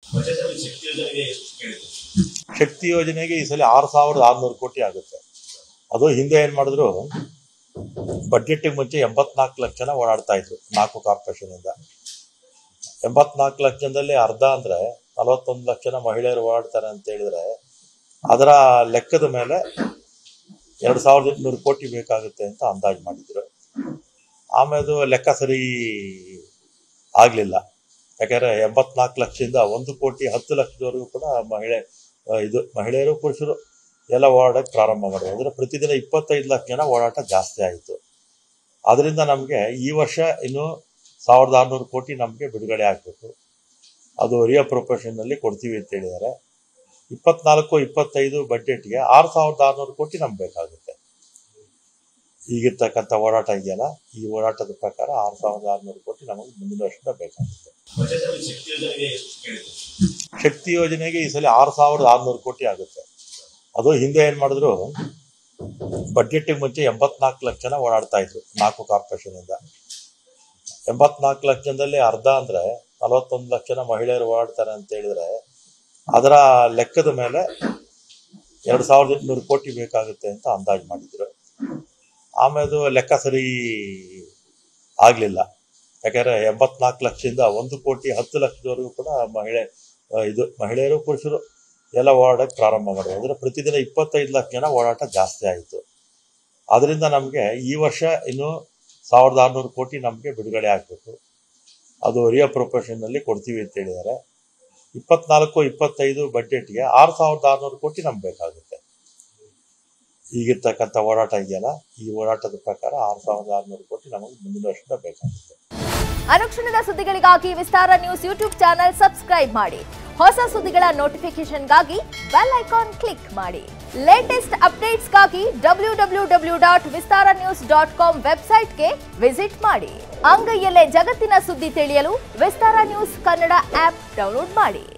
ಮತ್ತೆ ಸರ್ ಈ ಶಕ್ತಿ ಯೋಜನೆಗೆ ಎಷ್ಟು ಕೇಳಿದ್ರು ಶಕ್ತಿ ಯೋಜನೆಗೆ ಈ ಸಲ ಆರು ಸಾವಿರದ ಆರ್ನೂರು ಕೋಟಿ ಆಗುತ್ತೆ ಅದು ಹಿಂದೆ ಏನ್ ಮಾಡಿದ್ರು ಬಡ್ಜೆಟ್ಗೆ ಮುಂಚೆ ಎಂಬತ್ನಾಲ್ಕು ಲಕ್ಷ ಜನ ಓಡಾಡ್ತಾ ಇದ್ರು ನಾಲ್ಕು ಕಾರ್ಪೊರೇಷನ್ ಇಂದ ಎಂಬತ್ನಾಲ್ಕು ಲಕ್ಷ ಜನದಲ್ಲಿ ಅರ್ಧ ಅಂದ್ರೆ ನಲವತ್ತೊಂದು ಲಕ್ಷ ಜನ ಮಹಿಳೆಯರು ಓಡಾಡ್ತಾರೆ ಅಂತ ಹೇಳಿದ್ರೆ ಅದರ ಲೆಕ್ಕದ ಮೇಲೆ ಎರಡು ಸಾವಿರದ ಎಂಟುನೂರು ಕೋಟಿ ಬೇಕಾಗುತ್ತೆ ಅಂತ ಅಂದಾಜು ಮಾಡಿದ್ರು ಆಮೇಲೆ ಲೆಕ್ಕ ಸರಿ ಆಗ್ಲಿಲ್ಲ ಯಾಕಂದ್ರೆ ಎಂಬತ್ನಾಲ್ಕು ಲಕ್ಷದಿಂದ ಒಂದು ಕೋಟಿ ಹತ್ತು ಲಕ್ಷದವರೆಗೂ ಕೂಡ ಮಹಿಳೆ ಆ, ಇದು ಮಹಿಳೆಯರು ಪುರುಷರು ಎಲ್ಲ ಓಡಾಡಕ್ಕೆ ಪ್ರಾರಂಭ ಮಾಡಿದ್ರು ಅಂದ್ರೆ ಪ್ರತಿದಿನ ಇಪ್ಪತ್ತೈದು ಲಕ್ಷ ಜನ ಓಡಾಟ ಜಾಸ್ತಿ ಆಯಿತು ಅದರಿಂದ ನಮಗೆ ಈ ವರ್ಷ ಇನ್ನು ಸಾವಿರದ ಆರುನೂರು ಕೋಟಿ ನಮಗೆ ಬಿಡುಗಡೆ ಆಗಬೇಕು ಅದು ರಿಯಪ್ರೊಪೋರ್ಷನ್ನಲ್ಲಿ ಕೊಡ್ತೀವಿ ಅಂತ ಹೇಳಿದ್ದಾರೆ ಇಪ್ಪತ್ನಾಲ್ಕು ಇಪ್ಪತ್ತೈದು ಬಡ್ಜೆಟ್ಗೆ ಆರು ಸಾವಿರದ ಆರುನೂರು ಕೋಟಿ ನಮ್ಗೆ ಬೇಕಾಗುತ್ತೆ ಈಗಿರ್ತಕ್ಕಂಥ ಓಡಾಟ ಇದೆಯಲ್ಲ ಈ ಓಡಾಟದ ಪ್ರಕಾರ ಆರು ಸಾವಿರದ ಆರುನೂರು ಕೋಟಿ ನಮಗೆ ಮುಂದಿನ ವರ್ಷದಿಂದ ಬೇಕಾಗುತ್ತೆ ಮತ್ತೆ ಸರ್ ಈ ಶಕ್ತಿ ಯೋಜನೆಗೆ ಎಷ್ಟು ಕೇಳಿದ್ರು ಶಕ್ತಿ ಯೋಜನೆಗೆ ಈ ಸಲ ಆರು ಸಾವಿರದ ಆರುನೂರು ಕೋಟಿ ಆಗುತ್ತೆ ಅದು ಹಿಂದೆ ಏನ್ ಮಾಡಿದ್ರು ಬಡ್ಜೆಟ್ಗೆ ಮುಂಚೆ ಎಂಬತ್ನಾಲ್ಕು ಲಕ್ಷ ಜನ ಓಡಾಡ್ತಾ ಇದ್ರು ನಾಲ್ಕು ಕಾರ್ಪೊರೇಷನ್ ಇಂದ ಎಂಬತ್ನಾಲ್ಕು ಲಕ್ಷ ಜನದಲ್ಲಿ ಅರ್ಧ ಅಂದ್ರೆ ನಲವತ್ತೊಂದು ಲಕ್ಷ ಜನ ಮಹಿಳೆಯರು ಓಡಾಡ್ತಾರೆ ಅಂತ ಹೇಳಿದ್ರೆ ಅದರ ಲೆಕ್ಕದ ಮೇಲೆ ಎರಡು ಸಾವಿರದ ಎಂಟುನೂರು ಕೋಟಿ ಬೇಕಾಗುತ್ತೆ ಅಂತ ಅಂದಾಜು ಮಾಡಿದ್ರು ಆಮೇಲೆ ಲೆಕ್ಕ ಸರಿ ಆಗ್ಲಿಲ್ಲ ಯಾಕಂದ್ರೆ ಎಂಬತ್ನಾಲ್ಕು ಲಕ್ಷದಿಂದ ಒಂದು ಕೋಟಿ ಹತ್ತು ಲಕ್ಷದವರೆಗೂ ಕೂಡ ಮಹಿಳೆ ಆ, ಇದು ಮಹಿಳೆಯರು ಪುರುಷರು ಎಲ್ಲ ಓಡಾಡಕ್ಕೆ ಪ್ರಾರಂಭ ಮಾಡಿದ್ರು ಅಂದ್ರೆ ಪ್ರತಿದಿನ ಇಪ್ಪತ್ತೈದು ಲಕ್ಷ ಜನ ಓಡಾಟ ಜಾಸ್ತಿ ಆಯಿತು ಅದರಿಂದ ನಮಗೆ ಈ ವರ್ಷ ಇನ್ನು ಸಾವಿರದ ಆರುನೂರು ಕೋಟಿ ನಮಗೆ ಬಿಡುಗಡೆ ಆಗಬೇಕು ಅದು ರಿಯಪ್ರೊಪೋರ್ಷನ್ನಲ್ಲಿ ಕೊಡ್ತೀವಿ ಅಂತ ಹೇಳಿದ್ದಾರೆ ಇಪ್ಪತ್ನಾಲ್ಕು ಇಪ್ಪತ್ತೈದು ಬಡ್ಜೆಟ್ಗೆ ಆರು ಸಾವಿರದ ಆರುನೂರು ಕೋಟಿ ನಮ್ಗೆ ಬೇಕಾಗುತ್ತೆ ಈಗಿರ್ತಕ್ಕಂಥ ಓಡಾಟ ಇದೆಯಲ್ಲ ಈ ಓಡಾಟದ ಪ್ರಕಾರ ಆರು ಸಾವಿರದ ಆರುನೂರು ಕೋಟಿ ನಮಗೆ ಮುಂದಿನ ವರ್ಷದಿಂದ ಬೇಕಾಗುತ್ತೆ ಅನುಕ್ಷಣದ ಸುದ್ದಿಗಳಿಗಾಗಿ Vistara news YouTube channel subscribe ಮಾಡಿ ಹೊಸ ಸುದ್ದಿಗಳ ನೋಟಿಫಿಕೇಶನ್ಗಾಗಿ ಬೆಲ್ ಐಕಾನ್ ಕ್ಲಿಕ್ ಮಾಡಿ ಲೇಟೆಸ್ಟ್ ಅಪ್ಡೇಟ್ಸ್ಗಾಗಿ W W W dot Vistara news dot com ವೆಬ್ಸೈಟ್ಗೆ ವಿಸಿಟ್ ಮಾಡಿ ಅಂಗೈಯಲ್ಲೇ ಜಗತ್ತಿನ ಸುದ್ದಿ ತಿಳಿಯಲು Vistara news Kannada app download ಮಾಡಿ